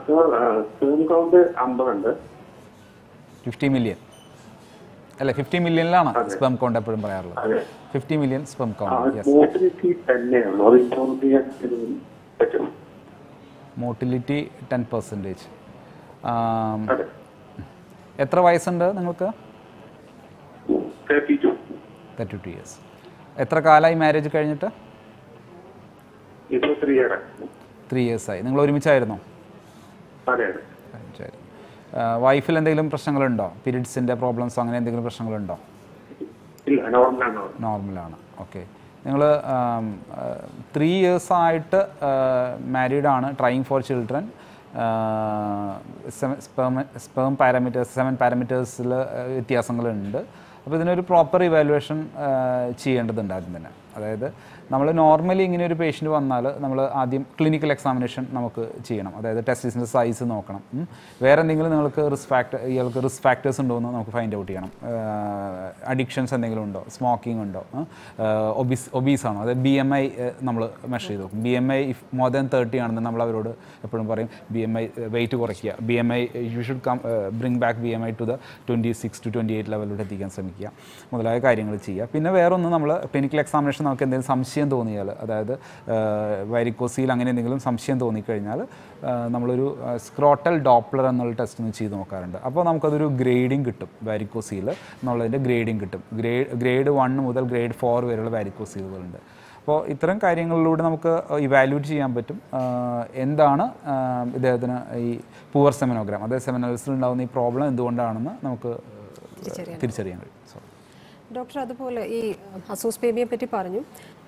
Sperm count അമ്പതുണ്ട് fifty million അല്ല fifty മില്യണിലാണ് സ്പെം കൗണ്ട് എപ്പോഴും പറയാറുള്ളത് അതെ fifty million sperm count yes motility തന്നെയുള്ളൂ അത് കൗണ്ട് ചെയ്യാൻ ഇത് പറ്റും മോട്ടിലിറ്റി ടെൻ പെർസെൻറ്റേജ് അതെ എത്ര വയസ്സുണ്ട് നിങ്ങൾക്ക് thirty two thirty two years എത്ര കാലമായി മാരേജ് കഴിഞ്ഞിട്ട് ഇരുപത്തി ഇയറ് ത്രീ ഇയേഴ്സായി നിങ്ങൾ ഒരുമിച്ചായിരുന്നോ അതെ അതെ ഒരുമിച്ചായിരുന്നു വൈഫിൽ എന്തെങ്കിലും പ്രശ്നങ്ങളുണ്ടോ പീരീഡ്സിൻ്റെ പ്രോബ്ലംസോ അങ്ങനെ എന്തെങ്കിലും പ്രശ്നങ്ങളുണ്ടോ ഇല്ല നോർമലാണ് നോർമലാണ് ഓക്കെ നിങ്ങൾ ത്രീ ഇയേഴ്സായിട്ട് മാരീഡ് ആണ് trying for children sperm parameters seven പാരാമീറ്റേഴ്സിൽ വ്യത്യാസങ്ങളുണ്ട് അപ്പോൾ ഇതിനൊരു പ്രോപ്പർ ഇവാലുവേഷൻ ചെയ്യേണ്ടതുണ്ട് ആദ്യം തന്നെ അതായത് നമ്മൾ നോർമലി ഇങ്ങനെ ഒരു പേഷ്യൻ്റ് വന്നാൽ നമ്മൾ ആദ്യം ക്ലിനിക്കൽ എക്സാമിനേഷൻ നമുക്ക് ചെയ്യണം അതായത് ടെസ്റ്റിസിൻ്റെ സൈസ് നോക്കണം ഉം. വേറെ എന്തെങ്കിലും നിങ്ങൾക്ക് റിസ്ക് ഫാക്ടർ ഇയാൾക്ക് റിസ്ക് ഫാക്ടേഴ്സ് ഉണ്ടോ എന്ന് നമുക്ക് ഫൈൻഡ് ഔട്ട് ചെയ്യണം അഡിക്ഷൻസ് എന്തെങ്കിലും ഉണ്ടോ സ്മോക്കിംഗ് ഉണ്ടോ ഒബീസ് ഒബീസ് ആണോ അതായത് ബി എം ഐ നമ്മൾ മെഷർ ചെയ്ത് നോക്കും B M I if more than thirty ആണെന്ന് നമ്മൾ അവരോട് എപ്പോഴും പറയും ബി എം ഐ വെയിറ്റ് കുറയ്ക്കുക B M I you should come bring back B M I to the twenty six to twenty eight ലെവലിലോട്ട് എത്തിക്കാൻ ശ്രമിക്കുക മുതലായ കാര്യങ്ങൾ ചെയ്യുക പിന്നെ വേറൊന്ന് നമ്മൾ ക്ലിനിക്കൽ എക്സാമിനേഷൻ നമുക്ക് എന്തെങ്കിലും സംശയം തോന്നിയാൽ അതായത് വൈരിക്കോസിയിൽ അങ്ങനെ എന്തെങ്കിലും സംശയം തോന്നിക്കഴിഞ്ഞാൽ ആ, നമ്മളൊരു സ്ക്രോട്ടൽ ഡോപ്ലർ എന്നുള്ള ടെസ്റ്റ് ഒന്ന് ചെയ്ത് നോക്കാറുണ്ട് അപ്പോൾ നമുക്കതൊരു ഗ്രേഡിങ് കിട്ടും വാരിക്കോസിയിൽ എന്നുള്ളതിൻ്റെ ഗ്രേഡിങ് കിട്ടും ഗ്രേഡ് ഗ്രേഡ് വൺ മുതൽ ഗ്രേഡ് ഫോർ വരെയുള്ള വാരിക്കോസീലുകളുണ്ട് അപ്പോൾ ഇത്തരം കാര്യങ്ങളിലൂടെ നമുക്ക് ഇവാലുവേറ്റ് ചെയ്യാൻ പറ്റും ആ, എന്താണ് ആ, ഇദ്ദേഹത്തിന് ഈ പൂവർ സെമിനോഗ്രാം അതായത് സെമിനൽസിൽ ഉണ്ടാകുന്ന ഈ പ്രോബ്ലം എന്തുകൊണ്ടാണെന്ന് നമുക്ക് തിരിച്ചറിയാൻ കഴിയും സോ ഡോക്ടർ അതുപോലെ ഈ അസൂസ്പേമിയെ പറ്റി പറഞ്ഞു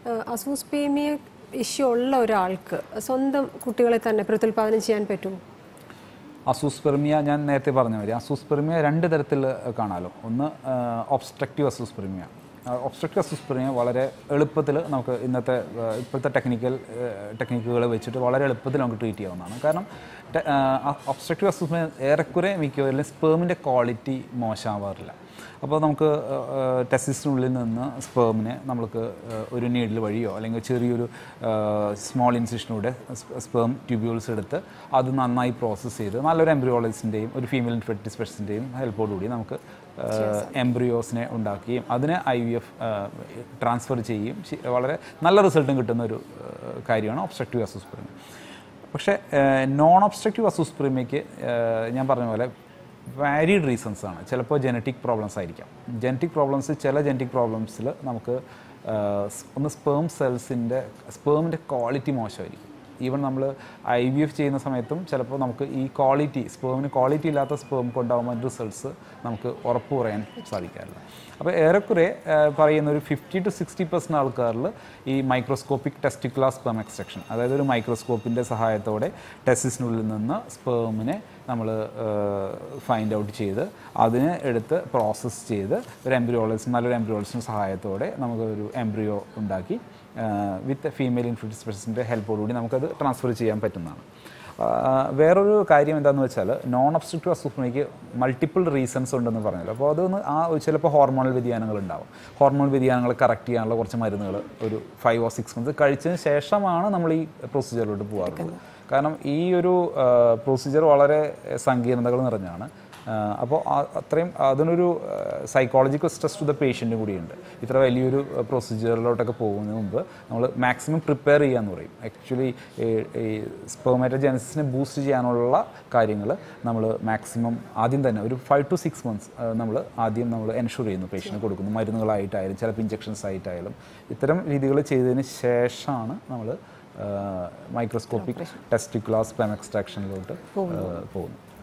അസൂസ്പേമിയ ഇഷ്യൂ ഉള്ള ഒരാൾക്ക് സ്വന്തം കുട്ടികളെ തന്നെ പ്രത്യുൽപാദനം ചെയ്യാൻ പറ്റുമോ അസൂസ്പെർമിയ ഞാൻ നേരത്തെ പറഞ്ഞ മാതിരി അസൂസ്പെർമിയ രണ്ട് തരത്തിൽ കാണാമല്ലോ ഒന്ന് ഒബ്സ്ട്രക്റ്റീവ് അസൂസ്പെർമിയ ഒബ്സ്ട്രക്റ്റീവ് അസൂസ്പെർമിയ വളരെ എളുപ്പത്തിൽ നമുക്ക് ഇന്നത്തെ ആ, ഇപ്പോഴത്തെ ടെക്നിക്കൽ ടെക്നിക്കുകൾ വെച്ചിട്ട് വളരെ എളുപ്പത്തിൽ നമുക്ക് ട്രീറ്റ് ചെയ്യാവുന്നതാണ് കാരണം ഒബ്സ്ട്രക്റ്റീവ് അസൂസ്പെർമിയ ഏറെക്കുറെ മിക്കവരിലും സ്പേമിൻ്റെ ക്വാളിറ്റി മോശമാവാറില്ല അപ്പോൾ നമുക്ക് ടെസ്റ്റിസിനുള്ളിൽ നിന്ന് സ്പേമിനെ നമുക്ക് ആ, ഒരു നീഡിൽ വഴിയോ അല്ലെങ്കിൽ ചെറിയൊരു സ്മോൾ ഇൻസിഷനിലൂടെ സ്പേം ട്യൂബ്യൂൾസ് എടുത്ത് അത് നന്നായി പ്രോസസ്സ് ചെയ്ത് നല്ലൊരു എംബ്രിയോളജിൻ്റെയും ഒരു ഫീമെയിൽ ഇൻഫെർട്ടിലിറ്റി സ്പെഷ്യലിൻ്റെയും ഹെൽപ്പോടുകൂടി നമുക്ക് എംബ്രിയോസിനെ ഉണ്ടാക്കുകയും അതിനെ ഐ വി എഫ് ട്രാൻസ്ഫർ ചെയ്യുകയും ചെ- വളരെ നല്ല റിസൾട്ടും കിട്ടുന്ന ഒരു ആ, കാര്യമാണ് ഒബ്സ്ട്രക്റ്റീവ് അസൂസ്പ്രിമി പക്ഷേ നോൺ ഒബ്സ്ട്രക്റ്റീവ് അസൂസ്പ്രിമിക്ക് ഞാൻ പറഞ്ഞ പോലെ വാരീഡ് റീസൺസ് ആണ് ചിലപ്പോൾ ജനറ്റിക് പ്രോബ്ലംസ് ആയിരിക്കാം ജനറ്റിക് പ്രോബ്ലംസ് ചില ജനറ്റിക് പ്രോബ്ലംസിൽ നമുക്ക് ആ, സ് ഒന്ന് സ്പേം സെൽസിൻ്റെ സ്പേമിൻ്റെ ക്വാളിറ്റി മോശമായിരിക്കും ഈവൻ നമ്മൾ ഐ വി എഫ് ചെയ്യുന്ന സമയത്തും ചിലപ്പോൾ നമുക്ക് ഈ ക്വാളിറ്റി സ്പേമിന് ക്വാളിറ്റി ഇല്ലാത്ത സ്പേം കൊണ്ടാകുമ്പോൾ റിസൾട്ട്സ് നമുക്ക് ഉറപ്പ് പറയാൻ സാധിക്കാറില്ല അപ്പോൾ ഏറെക്കുറെ ആ, പറയുന്ന ഒരു ഫിഫ്റ്റി ടു സിക്സ്റ്റി പെർസെൻറ്റ് ആൾക്കാരിൽ ഈ മൈക്രോസ്കോപ്പിക് ടെസ്റ്റിക്കുലാർ സ്പേം എക്സ്ട്രക്ഷൻ അതായത് ഒരു മൈക്രോസ്കോപ്പിൻ്റെ സഹായത്തോടെ ടെസ്റ്റിസിനുള്ളിൽ നിന്ന് സ്പേമിനെ നമ്മൾ ഫൈൻഡ് ഔട്ട് ചെയ്ത് അതിനെ എടുത്ത് പ്രോസസ്സ് ചെയ്ത് ഒരു എംബ്രിയോളജിസ്റ്റ് നല്ലൊരു എംബ്രിയോളജിസ്റ്റിൻ്റെ സഹായത്തോടെ നമുക്ക് ഒരു എംബ്രിയോ ഉണ്ടാക്കി വിത്ത് ഫീമെയിൽ ഇൻഫ്യൂട്ടി സ്പെഷ്യസിൻ്റെ ഹെൽപ്പോടുകൂടി നമുക്കത് ട്രാൻസ്ഫർ ചെയ്യാൻ പറ്റുന്നതാണ് ആ, വേറൊരു കാര്യം എന്താണെന്ന് വെച്ചാൽ നോൺ ഒബ്സ്ട്രക്റ്റീവ് അസുഖ്മയ്ക്ക് മൾട്ടിപ്പിൾ റീസൺസ് ഉണ്ടെന്ന് പറഞ്ഞല്ലോ അപ്പോൾ അതൊന്ന് ആ ചിലപ്പോൾ ഹോർമോണൽ വ്യതിയാനങ്ങൾ ഉണ്ടാവും ഹോർമോൺ വ്യതിയാനങ്ങൾ കറക്റ്റ് ചെയ്യാനുള്ള കുറച്ച് മരുന്നുകൾ ഒരു ഫൈവ് ഓർ സിക്സ് മന്ത്സ് കഴിച്ചതിന് ശേഷമാണ് നമ്മൾ ഈ പ്രൊസീജിയറിലോട്ട് പോകാറുള്ളത് കാരണം ഈ ഒരു പ്രൊസീജിയർ വളരെ സങ്കീർണതകൾ നിറഞ്ഞാണ് അപ്പോൾ അത്രയും അതിനൊരു psychological stress to the patient കൂടിയുണ്ട് ഇത്ര വലിയൊരു പ്രൊസീജിയറിലോട്ടൊക്കെ പോകുന്നതിന് മുമ്പ് നമ്മൾ മാക്സിമം പ്രിപ്പയർ ചെയ്യാന്ന് പറയും ആക്ച്വലി ഈ സ്പെർമാറ്റോജനസിനെ ബൂസ്റ്റ് ചെയ്യാനുള്ള കാര്യങ്ങൾ നമ്മൾ മാക്സിമം ആദ്യം തന്നെ ഒരു ഫൈവ് ടു സിക്സ് മന്ത്സ് നമ്മൾ ആദ്യം നമ്മൾ എൻഷുർ ചെയ്യുന്നു പേഷ്യന് കൊടുക്കുന്നു മരുന്നുകളായിട്ടായാലും ചിലപ്പോൾ ഇഞ്ചെക്ഷൻസ് ആയിട്ടായാലും ഇത്തരം രീതികൾ ചെയ്തതിന് ശേഷമാണ് നമ്മൾ മൈക്രോസ്കോപ്പിക് ടെസ്റ്റിക്കുലാർ സ്പെം എക്സ്ട്രാക്ഷനിലോട്ട് പോകുന്നത്